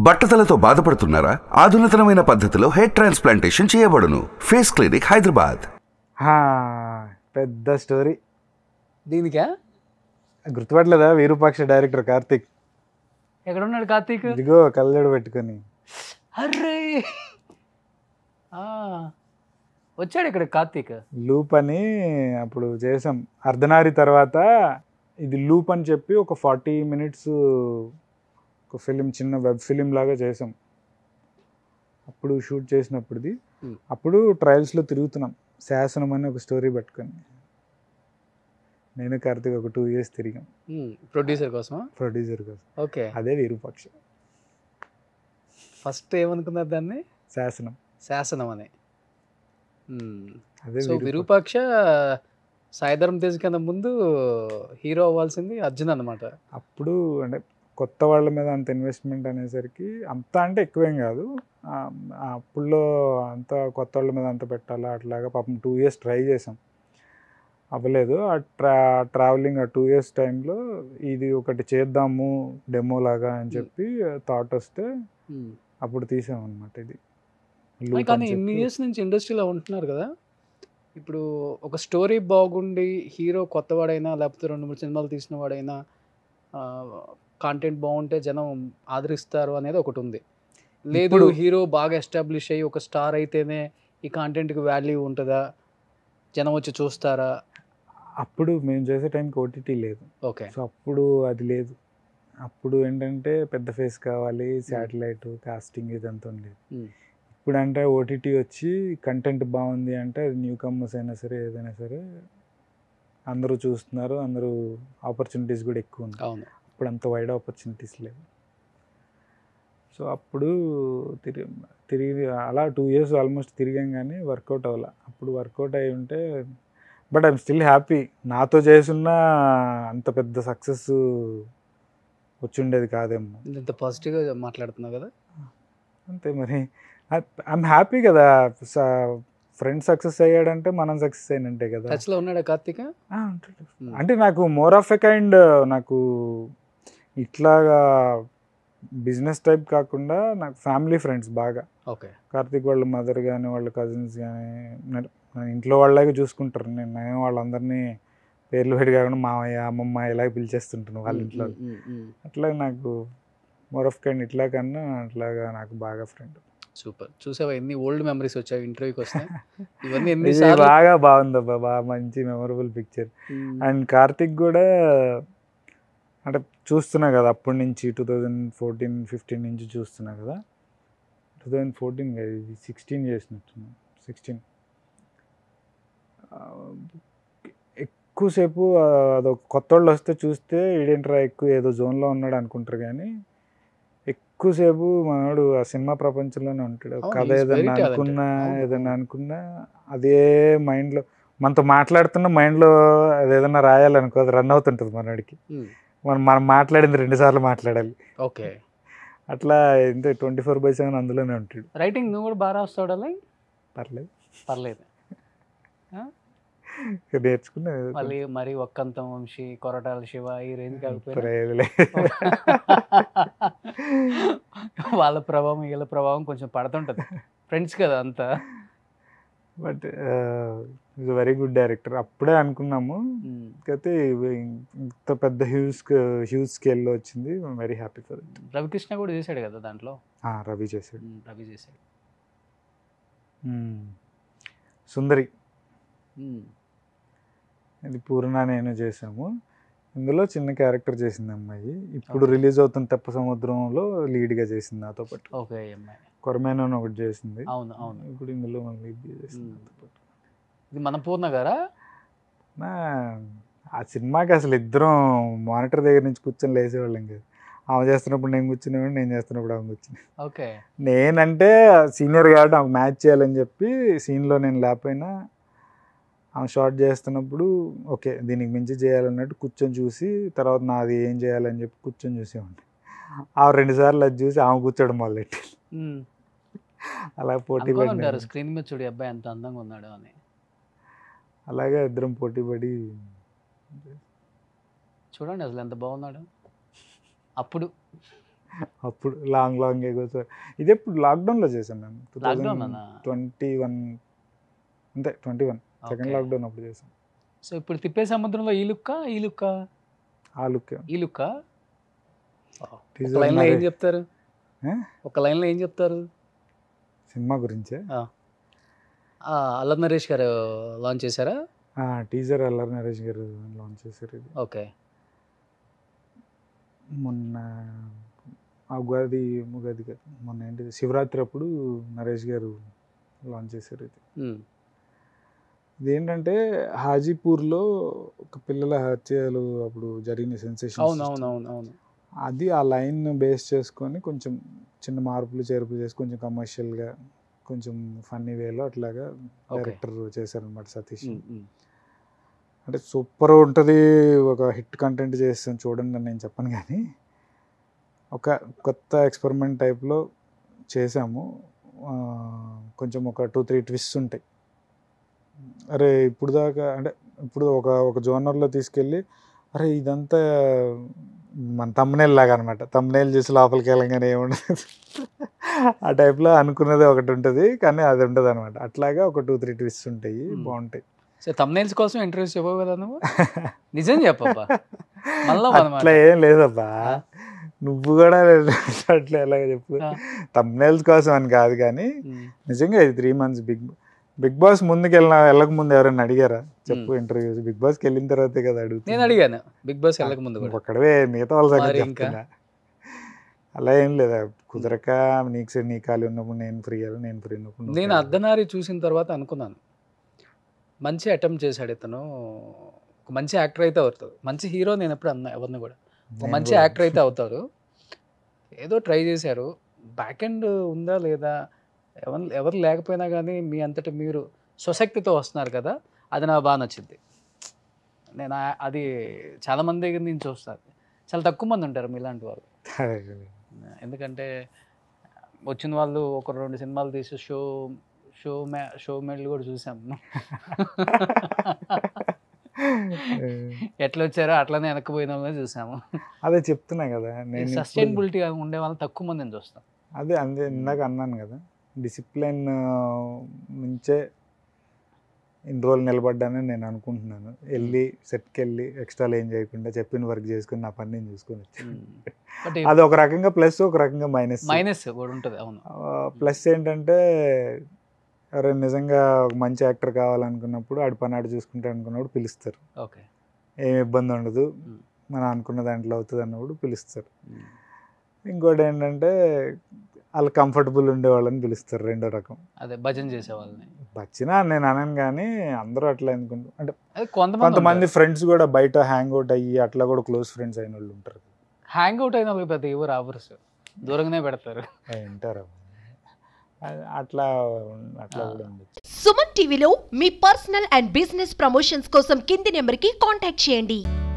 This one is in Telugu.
బట్టతలతో బాధపడుతున్నారా ఆధునితనమైన పద్ధతిలో హెయిర్ ట్రాన్స్ప్లాంటేషన్ చేయబడును ఫేస్ క్లినిక్ హైదరాబాద్ హా, పెద్ద స్టోరీ దీనికా గుర్తుపట్టలేదా వీరూపాక్ష డైరెక్టర్ కార్తిక్ ఎక్కడ ఉన్నాడు కార్తీక్ ఇదిగో కళ్ళజోడు పెట్టుకొని అర్రే ఆ, వచ్చాడు ఇక్కడ కార్తీక్ లూప్ అని అప్పుడు చేసాం అర్ధనారి తర్వాత ఇది లూప్ అని చెప్పి ఒక ఫార్టీ మినిట్స్ ఒక ఫిలిం చిన్న వెబ్ ఫిలిం లాగా చేసాం అప్పుడు షూట్ చేసినప్పుడుది Hmm. అప్పుడు ట్రయల్స్లో తిరుగుతున్నాం శాసనం అని ఒక స్టోరీ పట్టుకొని నేను కార్తిక్ ఒక టూ ఇయర్స్ తిరిగాం ప్రొడ్యూసర్ కోసం ప్రొడ్యూసర్ కోసం ఓకే అదే వీరూపాక్ష ఫస్ట్ ఏమనుకున్నారు దాన్ని శాసనం శాసనం అని మ్మ్. అదే సో విరూపాక్ష. విరూపాక్ష సాయిధరం తేజ్ కన్నా ముందు హీరో అవ్వాల్సింది అర్జున్ అనమాట అప్పుడు అంటే కొత్త వాళ్ళ మీద అంత ఇన్వెస్ట్మెంట్ అనేసరికి అంత అంటే ఎక్కువేం కాదు ఆ, ఆ అప్పుల్లో అంత కొత్త వాళ్ళ మీద అంత పెట్టాలా అట్లాగా పాపం టూ ఇయర్స్ ట్రై చేసాం అవ్వలేదు ఆ ట్రా ట్రావెలింగ్ ఆ టూ ఇయర్స్ టైంలో ఇది ఒకటి చేద్దాము డెమో లాగా అని చెప్పి థాట్ వస్తే అప్పుడు తీసాం అనమాట ఇది Loop కానీ అని ఇన్ని చెప్పి. ఇయర్స్ నుంచి ఇండస్ట్రీలో ఉంటున్నారు కదా ఇప్పుడు ఒక స్టోరీ బాగుండి హీరో కొత్తవాడైనా లేకపోతే రెండు మూడు సినిమాలు తీసిన వాడైనా కాంటెంట్ బాగుంటే జనం ఆదరిస్తారు అనేది ఒకటి ఉంది లేదు ఇప్పుడు- హీరో బాగా ఎస్టాబ్లిష్ అయ్యి ఒక స్టార్ అయితేనే ఈ కాంటెంట్కి వాల్యూ ఉంటుందా జనం వచ్చి చూస్తారా అప్పుడు మేము చేసే టైంకి ఓటీటీ లేదు ఓకే సో అప్పుడు అది లేదు అప్పుడు ఏంటంటే పెద్ద ఫేస్ కావాలి శాటిలైట్ కాస్టింగ్ ఇదంతా ఉండేది Hmm. ఇప్పుడు అంటే ఓటీటీ వచ్చి కంటెంట్ బాగుంది అంటే అది న్యూ కమ్మర్స్ అయినా సరే ఏదైనా సరే అందరూ చూస్తున్నారు అందరూ ఆపర్చునిటీస్ కూడా ఎక్కువ ఉంది అవును ఇప్పుడు అంత వైడ్ ఆపర్చునిటీస్ లేవు సో అప్పుడు తిరిగి తిరిగి అలా టూ ఇయర్స్ ఆల్మోస్ట్ తిరిగాం కానీ వర్కౌట్ అవ్వాల అప్పుడు వర్కౌట్ అయి ఉంటే బట్ ఐఎమ్ స్టిల్ హ్యాపీ నాతో చేసున్న అంత పెద్ద సక్సెస్ వచ్చిండేది కాదేమో ఇంత పాజిటివ్గా మాట్లాడుతున్నావు కదా అంతే మరి ఐఎమ్ హ్యాపీ కదా ఫ్రెండ్ సక్సెస్ అయ్యాడంటే మనం సక్సెస్ అయినట్టే కదా టచ్లో ఉన్నాడా కార్తీక ఆ, ఉంటాడు. అంటే నాకు మోర్ ఆఫ్ ఎ కైండ్ నాకు ఇట్లాగా బిజినెస్ టైప్ కాకుండా నాకు ఫ్యామిలీ ఫ్రెండ్స్ బాగా ఓకే కార్తీక్ వాళ్ళ మదర్ కానీ వాళ్ళ కజిన్స్ కానీ ఇంట్లో వాళ్ళలాగే చూసుకుంటారు నేను నేను వాళ్ళందరినీ పేర్లు పెట్టి కాకుండా మామయ్య అమ్మమ్మ ఇలాగ పిలిచేస్తుంటాను వాళ్ళ ఇంట్లో అట్లా నాకు మోర్ ఆఫ్ కైండ్ ఇట్లా కన్నా అట్లాగా నాకు బాగా ఫ్రెండ్ సూపర్ చూసావా ఎన్ని ఓల్డ్ మెమరీస్ వచ్చాయి ఇంటర్వ్యూకి వస్తే ఇవన్నీ ఇది ఎన్నిసార్లు బాగా బాగుందబ్బా బాగా మంచి మెమరబుల్ పిక్చర్ అండ్ కార్తిక్ కూడా అంటే చూస్తున్నా కదా అప్పటి నుంచి టూ థౌజండ్ ఫోర్టీన్ ఫిఫ్టీన్ నుంచి చూస్తున్నా కదా టూ థౌజండ్ ఫోర్టీన్ కదా ఇది సిక్స్టీన్ చేసినట్టున్నా సిక్స్టీన్ ఎక్కువసేపు ఆ, అదొక కొత్త వాళ్ళు వస్తే చూస్తే ఈడేంట్రా ఎక్కువ ఏదో జోన్లో ఉన్నాడు అనుకుంటారు కానీ ఎక్కువసేపు మనోడు ఆ సినిమా ప్రపంచంలోనే ఉంటాడు అవును, కథ he is very ఏదన్నా talented. అనుకున్నా అవును. ఏదన్నా అనుకున్నా అదే మైండ్లో మనతో మాట్లాడుతున్న మైండ్లో అది ఏదన్నా రాయాలనుకో అది రన్ అవుతుంటుంది మనోడికి మనం మనం మాట్లాడింది రెండు సార్లు మాట్లాడాలి ఓకే అట్లా ఎంత ట్వంటీ ఫోర్ బై సెవెన్ అందులోనే ఉంటాడు రైటింగ్ నువ్వు కూడా బాగా రాస్తావు అలా పర్లేదు పర్లేదు ఇక నేర్చుకున్నా మళ్ళీ మరి ఒక్కంతం వంశీ కొరటాల శివ ఈ రేంజ్ కాకపోయినా ప్రయోజలే. వాళ్ళ ప్రభావం వీళ్ళ ప్రభావం కొంచెం పడుతుంటది ఫ్రెండ్స్ కదా అంతా but is very good director అప్పుడే అనుకున్నాము మ్మ్. అయితే ఇవి ఇంత పెద్ద హ్యూజ్ హ్యూజ్ స్కేల్లో వచ్చింది very happy for it Ravikrishna కూడా చేశాడు కదా దాంట్లో రవి చేశాడు మ్మ్, రవి చేశాడు మ్మ్. సుందరి మ్మ్. ఇది పూర్ణ నేను చేసాము ఇందులో చిన్న క్యారెక్టర్ చేసింది అమ్మాయి ఇప్పుడు Okay. రిలీజ్ అవుతున్న తెప్ప సముద్రంలో లీడ్గా చేసింది నాతో పాటు ఓకే అమ్మాయి కొరమేన అని ఒకటి చేసింది అవును అవును ఇప్పుడు ఇందులో మనం లీడ్ చేసింది మ్మ్. నాతో పాటు ఇది మన పూర్ణ గారా నా ఆ సినిమాకి అసలు ఇద్దరం మానిటర్ దగ్గర నుంచి కూర్చొని లేసేవాళ్ళం కదా ఆమె చేస్తున్నప్పుడు నేను కూర్చునేవాడు నేను చేస్తున్నప్పుడు ఆమె కూర్చుని ఓకే నేనంటే సీనియర్ కాబట్టి ఆమె మ్యాచ్ చేయాలని చెప్పి సీన్లో నేను లేకపోయినా ఆమె షార్ట్ చేస్తున్నప్పుడు ఓకే దీనికి మించి చేయాలన్నట్టు కూర్చొని చూసి తర్వాత నాది ఏం చేయాలని చెప్పి కూర్చొని చూసేవాడిని ఆ రెండు సార్లు అది చూసి ఆమె కూర్చోవడం మొదలెట్టి మ్మ్. అలా పోటీ అనుకోని పడి ఉంటారు స్క్రీన్ మీద చూడు ఈ అబ్బాయి ఎంత అందంగా ఉన్నాడు అని అలాగే ఇద్దరం పోటీ పడి చూడండి అసలు ఎంత బాగున్నాడు అప్పుడు అప్పుడు లాంగ్ లాంగ్ కూర్చో ఇది ఎప్పుడు లాక్డౌన్లో చేశాను నేను టూ Lockdown అన్నా? ట్వంటీ వన్ అంతే twenty one second Okay. Lockdown అప్పుడు చేశాను సో ఇప్పుడు తిప్పే సముద్రంలో ఈ లుక్క ఈ లుక్క ఆ లుక్ ఈ లుక్క ఒక Teaser లైన్లో ఏం మరి- చెప్తారు ఏ? ఒక లైన్లో ఏం చెప్తారు సినిమా గురించే ఆ, అల్లరి నరేష్ గారు లాంచ్ చేశారా టీజర్ అల్లరి నరేష్ గారు లాంచ్ చేశారు ఇది ఓకే మొన్న ఆ ఉగాది ఉగాది కాదు మొన్న ఏంటి శివరాత్రి అప్పుడు నరేష్ గారు లాంచ్ చేశారు ఇది ఉమ్, ఇదేంటంటే హాజీపూర్లో ఒక పిల్లల హత్యలు అప్పుడు జరిగిన అవును సెన్సేషన్ అవును అవును అవును అది ఆ లైన్ బేస్ చేసుకొని కొంచెం చిన్న మార్పులు చేర్పులు చేసి కొంచెం కమర్షియల్గా కొంచెం ఫన్నీ వేలో అట్లాగా డైరెక్టర్ చేశారనమాట సతీష్ ఉమ్, ఉమ్. అంటే సూపర్ ఉంటుంది ఒక హిట్ కంటెంట్ చేస్తాను చూడండి అని నేను చెప్పను కానీ ఒక కొత్త ఎక్స్పెరిమెంట్ టైప్లో చేసాము ఆ, కొంచెం ఒక టూ త్రీ ట్విస్ట్ ఉంటాయి అరే ఇప్పుడు దాకా అంటే ఇప్పుడు ఒక ఒక జోనర్లో తీసుకెళ్ళి అరే ఇదంతా మన తమ్మునేల్ లాగా అనమాట తమ్మునేల్ చూసి లోపలికి వెళ్ళగానే ఏముండదు ఆ టైప్లో అనుకున్నది ఒకటి ఉంటుంది కానీ అది ఉండదు అనమాట అట్లాగా ఒక టూ త్రీ ట్విస్ట్ ఉంటాయి Hmm. బాగుంటాయి సో తమ్నైల్స్ కోసం ఇంటర్వ్యూస్ ఇవ్వవు కదా నువ్వు నిజం చెప్పబ్బా మళ్ళా మనమాట. అట్లా ఏం లేదబ్బా ఆ? నువ్వు కూడా అట్లా ఎలాగ చెప్పు ఆ. తమ్నేల్స్ కోసం అని కాదు కానీ ఉమ్, నిజంగా ఇది three months big big boss ముందుకు వెళ్ళిన వెళ్ళక ముందు ఎవరైనా అడిగారా చెప్పు Hmm. ఇంటర్వ్యూస్ బిగ్ బాస్కి వెళ్ళిన తర్వాతే కదా అడుగుతున్నా. నేను అడిగాను బిగ్ బాస్ వెళ్ళక ముందు నువ్వు కూడా ఒక్కడవే మిగతా వాళ్ళ సంగతి మరి ఇంకా? చెప్తున్నా అలా ఏం లేదా కుదరక నీకు సరే నీ ఖాళీ ఉన్నప్పుడు నేను ఫ్రీ అయ్యాలి నేను ఫ్రీ ఉన్నప్పుడు నువ్వు నేను ఖాళీ. అర్ధనారి చూసిన తర్వాత అనుకున్నాను మంచి అటెంప్ట్ చేశాడు ఇతను ఒక మంచి యాక్టర్ అయితే అవుతాడు మంచి హీరో నేను ఎప్పుడు అన్నా ఎవరిని కూడా ఒక నేను మంచి కూడా. యాక్టర్ అయితే అవుతారు ఏదో ట్రై చేశారు బ్యాక్ ఎండ్ ఉందా లేదా ఎవరు ఎవరు లేకపోయినా కానీ మీ అంతటి మీరు స్వశక్తితో వస్తున్నారు కదా అది నాకు బాగా నచ్చింది నేను ఆ- అది చాలా మంది దగ్గర నుంచి చూస్తాను చాలా తక్కువ మంది ఉంటారు మీలాంటి వాళ్ళు ఎందుకంటే వచ్చిన వాళ్ళు ఒక రెండు సినిమాలు తీసి షో షో మే షో మేళ్ళు కూడా చూసాం ఎట్లా వచ్చారో అట్లనే వెనక్కిపోయిన వాళ్ళని చూసాము అదే చెప్తున్నా కదా నేను ఇప్పుడు- సస్టైనబిలిటీ ఉండే వాళ్ళని తక్కువ మందిని చూస్తాం అదే అందే ఇందాక అన్నాను కదా డిసిప్లిన్ నుంచే ఇన్ని రోజులు నిలబడ్డానని నేను అనుకుంటున్నాను వెళ్ళి సెట్కి వెళ్ళి ఎక్స్ట్రాలు ఏం చేయకుండా చెప్పిన వర్క్ చేసుకుని నా పని నేను చూసుకొని వచ్చాను బట్ అది ఒక రకంగా ప్లస్ ఒక రకంగా మైనస్ మైనస్ కూడా ఉంటుంది అవును ప్లస్ ఏంటంటే ఎవరైనా నిజంగా ఒక మంచి యాక్టర్ కావాలనుకున్నప్పుడు ఆడి పని ఆడు చూసుకుంటే అనుకున్నప్పుడు పిలుస్తారు ఓకే ఏం ఇబ్బంది ఉండదు Mm. మనం అనుకున్న దాంట్లో అవుతుంది అన్నప్పుడు పిలుస్తారు ఇంకోటి ఏంటంటే వాళ్ళు కంఫర్టబుల్ ఉండే వాళ్ళని పిలుస్తారు రెండో రకం అదే భజన చేసే వాళ్ళని వచ్చినా నేను అనను కానీ అందరూ అట్లా ఎందుకుంటారు అంటే అదే కొంతమంది కొంతమంది ఫ్రెండ్స్ కూడా బయట హ్యాంగ్ అవుట్ అయ్యి అట్లా కూడా క్లోజ్ ఫ్రెండ్స్ అయిన వాళ్ళు ఉంటారు హ్యాంగ్ అవుట్ అయిన వాళ్ళకి పెద్ద ఎవరు ఆఫర్స్ దూరంగానే పెడతారు ఏ, ఉంటారు అది అట్లా అట్లా కూడా ఉండొచ్చు సుమన్ టీవీలో మీ పర్సనల్ అండ్ బిజినెస్ ప్రమోషన్స్ కోసం కింది నెంబర్కి కాంటాక్ట్ చేయండి